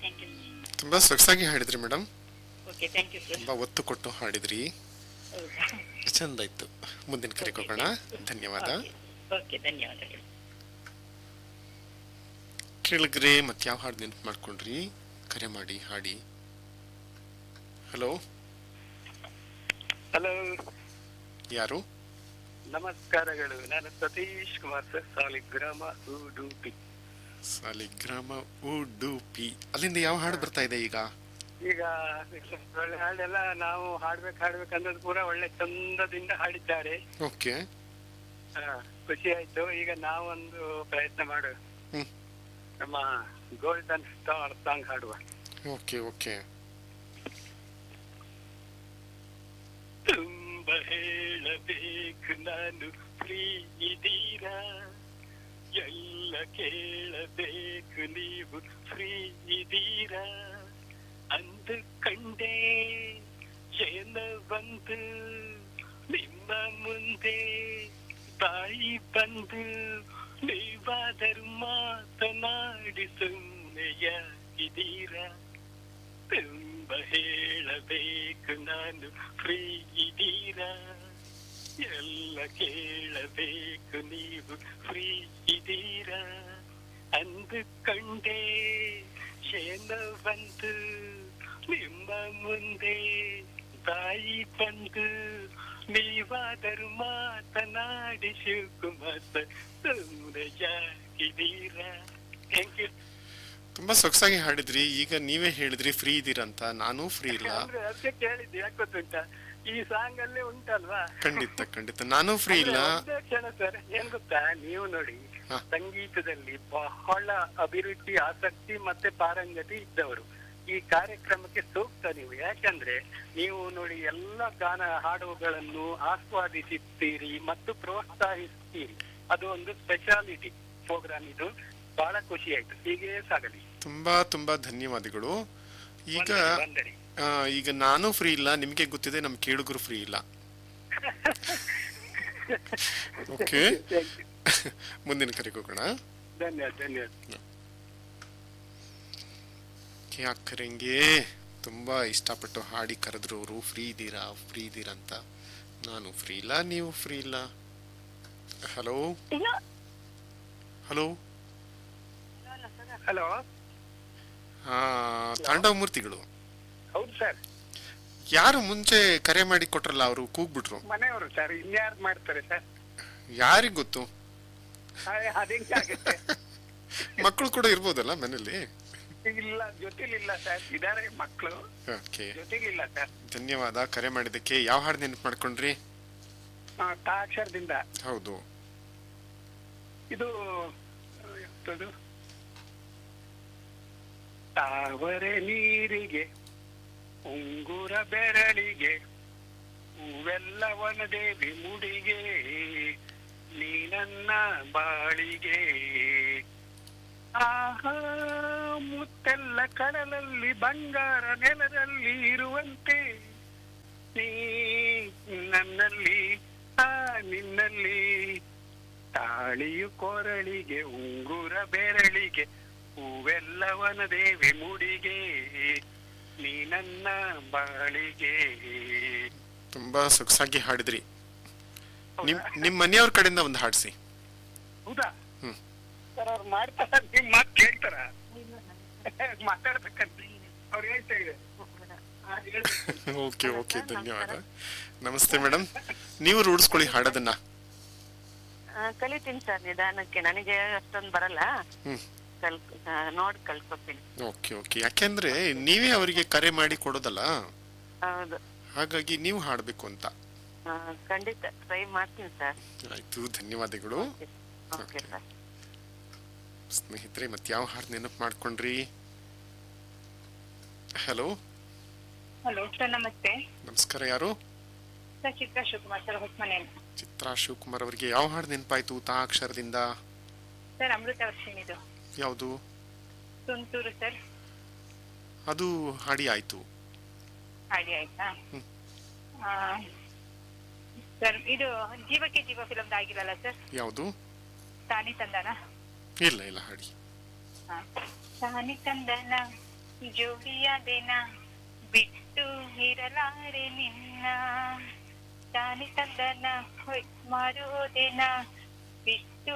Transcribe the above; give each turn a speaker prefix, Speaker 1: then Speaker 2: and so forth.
Speaker 1: Thank you
Speaker 2: ತುಂಬಾ ಸೊಗಸಾಗಿ ಹಾಡಿದ್ರಿ madam
Speaker 1: okay thank you sir
Speaker 2: ತುಂಬಾ ಒತ್ತು ಕೊಟ್ಟು ಹಾಡಿದ್ರಿ
Speaker 1: ಹೌದಾ
Speaker 2: ಚಂದ ಇತ್ತು ಮುಂದಿನ ಕರೆಗೆ ಹೋಗೋಣ ಧನ್ಯವಾದ
Speaker 1: ಓಕೆ ಧನ್ಯವಾದಗಳು
Speaker 2: ಕೇಳಿಗ್ರೆ ಮತ್ತೆ ಯಾವ ಹಾಡು ನೆನಪು ಮಾಡ್ಕೊಂಡ್ರಿ ಕರೆ ಮಾಡಿ ಹಾಡಿ ಹಲೋ
Speaker 3: ಹಲೋ
Speaker 2: ಯಾರು
Speaker 3: ನಮಸ್ಕಾರಗಳು ನಾನು ಸತೀಶ್ ಕುಮಾರ್ ಸರ್ ಸಾಲಿಗ್ರಾಮ ಉಡುಪಿ
Speaker 2: ಸಾಲಿಗ್ರಾಮ ಉಡುಪಿ ಅಲ್ಲಿಂದ ಯಾವ ಹಾಡು ಬರ್ತಾ ಇದೆ ಈಗ
Speaker 3: ಈಗ ಒಳ್ಳೆ ಹಾಡೆಲ್ಲ ನಾವು ಹಾಡ್ಬೇಕು ಹಾಡ್ಬೇಕು ಅನ್ನೋದು ಪೂರ ಒಳ್ಳೆ ಚಂದದಿಂದ ಹಾಡಿದ್ದಾರೆ
Speaker 2: ಓಕೆ
Speaker 3: ಹಾ, ಖುಷಿ ಆಯ್ತು ಈಗ ನಾವೊಂದು ಪ್ರಯತ್ನ ಮಾಡು
Speaker 2: ಹ್ಮ್.
Speaker 3: ನಮ್ಮ ಗೋಲ್ಡನ್ ಸ್ಟಾರ್ ಸಾಂಗ್ ಹಾಡುವ
Speaker 2: ಓಕೆ ಓಕೆ
Speaker 3: ತುಂಬ ಹೇಳಬೇಕು ನಾನು ಫ್ರೀ ಇದೀರಾ ಎಲ್ಲ ಕೇಳಬೇಕು ನೀವು ಫ್ರೀ ಇದೀರಾ ಅಂದುಕೊಂಡೆ ಏನ ಬಂದು ನಿಮ್ಮ ಮುಂದೆ ಬಾಯಿ ಬಂದು ನೀವಾದರೂ ಮಾತನಾಡಿ ಸುಮ್ಮನೆಯಾಗಿದ್ದೀರಾ ತುಂಬ ಹೇಳಬೇಕು ನಾನು ಫ್ರೀ ಇದೀರಾ ಎಲ್ಲ ಕೇಳಬೇಕು ನೀವು ಫ್ರೀ ಇದೀರಾ ಅಂದುಕೊಂಡೆ ಏನ ಬಂದು ನಿಮ್ಮ ಮುಂದೆ ತಾಯಿ ಬಂದು ನೀವಾದರೂ ಮಾತನಾಡಿ ಶಿವಕುಮಾರ್ ಸುಮ್ಮನೆಯಾಗಿದ್ದೀರಾ ಥ್ಯಾಂಕ್ ಯು
Speaker 2: ತುಂಬಾ ಸೊಗಸಾಗಿ ಹಾಡಿದ್ರಿ ಈಗ ನೀವೇ ಹೇಳಿದ್ರಿ ಫ್ರೀ ಇದ್ದೀರಂತ ನಾನು ಫ್ರೀ ಇಲ್ಲ
Speaker 3: ಅಂದ್ರೆ ಅದಕ್ಕೆ ಕೇಳಿದ್ದೆ ಯಾಕೆ ಗೊತ್ತುಂಟಾ ಈ ಸಾಂಗ್ ಅಲ್ಲೇ ಉಂಟಲ್ವಾ
Speaker 2: ಖಂಡಿತ ಖಂಡಿತ ನಾನು ಫ್ರೀ ಇಲ್ಲ
Speaker 3: ಅಂದ್ರೆ ಒಂದೇ ಕ್ಷಣ ಸರ್ ಏನ್ ಗೊತ್ತಾ ನೀವು ನೋಡಿ
Speaker 2: ಹಾ.
Speaker 3: ಸಂಗೀತದಲ್ಲಿ ಬಹಳ ಅಭಿರುಚಿ ಆಸಕ್ತಿ ಮತ್ತೆ ಪಾರಂಗತಿ ಇದ್ದವರು ಈ ಕಾರ್ಯಕ್ರಮಕ್ಕೆ ಸೂಕ್ತ ನೀವು ಯಾಕಂದ್ರೆ ನೀವು ನೋಡಿ ಎಲ್ಲ ಗಾನ ಹಾಡುಗಳನ್ನು ಆಸ್ವಾದಿಸುತ್ತೀರಿ ಮತ್ತು ಪ್ರೋತ್ಸಾಹಿಸುತ್ತೀರಿ ಅದು ಒಂದು ಸ್ಪೆಷಾಲಿಟಿ ಪ್ರೋಗ್ರಾಮ್ ಇದು ಬಹಳ ಖುಷಿ ಆಯ್ತು ಹೀಗೆ ಸಾಗಲಿ
Speaker 2: ತುಂಬಾ ತುಂಬಾ ಧನ್ಯವಾದಗಳು ಈಗ
Speaker 3: ವಂದನೆ, ವಂದನೆ.
Speaker 2: ಆ, ಈಗ ನಾನು ಫ್ರೀ ಇಲ್ಲ ನಿಮ್ಗೆ ಗೊತ್ತಿದೆ ನಮ್ ಕೇಳುಗರು ಫ್ರೀ ಇಲ್ಲ ಓಕೆ
Speaker 3: Thank you.
Speaker 2: ಮುಂದಿನ ಕರೆಗೆ ಹೋಗೋಣ
Speaker 3: ಧನ್ಯವಾದ ಧನ್ಯವಾದ
Speaker 2: ಕ್ಯಾ ಕರೆಂಗೆ ತುಂಬಾ ಇಷ್ಟಪಟ್ಟು ಹಾಡಿ ಕರೆದ್ರು ಅವರು ಫ್ರೀ ಇದ್ದೀರಾ ಫ್ರೀ ಇದ್ದೀರಾ ಅಂತ ನಾನು ಫ್ರೀ ಇಲ್ಲ ನೀವು ಫ್ರೀ ಇಲ್ಲ ಹಲೋ ಹಲೋ
Speaker 3: ಹಲೋ
Speaker 2: ಹಾ ತಾಂಡವ ಮೂರ್ತಿಗಳು
Speaker 3: ಹೌದು ಸರ್
Speaker 2: ಯಾರು ಮುಂಚೆ ಕರೆ ಮಾಡಿ ಕೊಟ್ರಲ್ಲ ಅವರು ಕೂಗ್ಬಿಟ್ರು
Speaker 3: ಮನೆಯವರು ಸರ್ ಇನ್ಯಾರು ಮಾಡ್ತಾರೆ ಸರ್
Speaker 2: ಯಾರಿಗ್ ಗೊತ್ತು
Speaker 3: ಅದೇಂಗ್ ಆಗುತ್ತೆ
Speaker 2: ಮಕ್ಕಳು ಕೂಡ ಇರ್ಬೋದಲ್ಲ ಮನೇಲಿ
Speaker 3: ಇಲ್ಲ ಜೊತೆಲಿಲ್ಲ ಸರ್ ಇದಾರೆ ಮಕ್ಕಳು
Speaker 2: ಓಕೆ
Speaker 3: ಜೊತೆಗಿಲ್ಲ ಸರ್
Speaker 2: ಧನ್ಯವಾದ ಕರೆ ಮಾಡಿದ್ದಕ್ಕೆ ಯಾವ ಹಾಡು ನೆನಪು ಮಾಡ್ಕೊಂಡ್ರಿ
Speaker 3: ತಾಕ್ಷರದಿಂದ
Speaker 2: ಹೌದು
Speaker 3: ಇದು ಯಾವ್ದದು? ತಾವರೆ ನೀರಿಗೆ ಉಂಗುರ ಬೆರಳಿಗೆ ಹೂವೆಲ್ಲ ವನದೇವಿ ಮುಡಿಗೆ ನೀ ನನ್ನ ಬಾಳಿಗೆ ಆಹಾ ಮುತ್ತೆಲ್ಲ ಕಡಲಲ್ಲಿ ಬಂಗಾರ ನೆಲದಲ್ಲಿ ಇರುವಂತೆ ನೀ ನನ್ನಲ್ಲಿ ಆ ನಿನ್ನಲ್ಲಿ ತಾಳಿಯು ಕೊರಳಿಗೆ ಉಂಗುರ ಬೆರಳಿಗೆ ಹೂವೆಲ್ಲವನ ದೇವಿ ಮುಡಿಗೆ ನೀ ನನ್ನ ಬಾಳಿಗೆ
Speaker 2: ತುಂಬಾ ಸೊಗಸಾಗಿ ಹಾಡಿದ್ರಿ ನಿಮ್ ನಿಮ್ ಮನೆಯವ್ರ ಕಡೆಯಿಂದ ಒಂದು ಹಾಡ್ಸಿ
Speaker 3: ಹೌದಾ
Speaker 2: ಹ್ಮ್.
Speaker 3: ಸರ್ ಅವ್ರು ಮಾಡ್ತಾರ ನಿಮ್ ಮಾತು ಕೇಳ್ತಾರ ಮಾತಾಡ್ಬೇಕಂತ ಅವ್ರು ಹೇಳ್ತಾ ಇದೆ ಆ, ಹೇಳು.
Speaker 2: ಓಕೆ ಓಕೆ ಧನ್ಯವಾದ ನಮಸ್ತೆ ಮೇಡಮ್ ನೀವು ರೂಢಿಸ್ಕೊಳ್ಳಿ ಹಾಡೋದನ್ನ
Speaker 4: ಆ, ಕಲಿತೀನಿ ಸರ್ ನಿಧಾನಕ್ಕೆ ನನಗೆ ಅಷ್ಟೊಂದು ಬರಲ್ಲ
Speaker 2: ಹ್ಮ್
Speaker 4: ಕಲ್ ಆ, ನೋಡ್ ಕಲ್ತ್ಕೊತೀನಿ
Speaker 2: ಓಕೆ ಓಕೆ ಯಾಕೆಂದ್ರೆ ನೀವೇ ಅವರಿಗೆ ಕರೆ ಮಾಡಿ ಕೊಡೋದಲ್ಲ
Speaker 4: ಹೌದು
Speaker 2: ಹಾಗಾಗಿ ನೀವು ಹಾಡ್ಬೇಕು ಅಂತ
Speaker 4: ಆ, ಖಂಡಿತ ಟ್ರೈ ಮಾಡ್ತೀನಿ ಸರ್
Speaker 2: ಆಯ್ತು ಧನ್ಯವಾದಗಳು
Speaker 4: ಓಕೆ ಸರ್
Speaker 2: ಸ್ನೇಹಿತರೆ ಮತ್ತೆ ಯಾವ ಹಾಡು ನೆನಪು ಮಾಡ್ಕೊಂಡ್ರಿ ಹಲೋ
Speaker 5: ಹಲೋ ಸರ್ ನಮಸ್ತೆ
Speaker 2: ನಮಸ್ಕಾರ ಯಾರು
Speaker 5: ಸರ್ ಚಿತ್ರ ಶಿವಕುಮಾರ್ ಸರ್ ಹೊಸಮನೆ
Speaker 2: ಚಿತ್ರಾ ಶಿವಕುಮಾರ್ ಅವರಿಗೆ ಯಾವ ಹಾಡು ನೆನಪಾಯ್ತು ತಾ ಅಕ್ಷರದಿಂದ
Speaker 5: ಸರ್ ಅಮೃತ ವರ್ಷಿಣಿದು
Speaker 2: ಯಾವುದು
Speaker 5: ತುಂತೂರು ಸರ್
Speaker 2: ಅದು ಹಾಡಿ ಆಯ್ತು
Speaker 5: ಹಾಡಿ ಆಯ್ತಾ
Speaker 2: ಹ್ಮ್.
Speaker 5: ಆ, ಸರ್ ಇದು ಜೀವಕ್ಕೆ ಜೀವ ಫಿಲಮ್ದು ಆಗಿರಲ್ಲ ಸರ್
Speaker 2: ಯಾವುದು
Speaker 5: ತಾನಿ ತಂದನ
Speaker 2: ಇಲ್ಲ ಇಲ್ಲ ಹಾಡಿ
Speaker 5: ತಾನಿ ತಂದನ ಜೋಡಿಯಾದೆನ ಬಿಟ್ಟು ಇರಲಾರೆ ನಿನ್ನ ತಾನೆ ತಂದನ ಹೊಯ್ ಮಾರುವುದೇನ ಬಿಟ್ಟು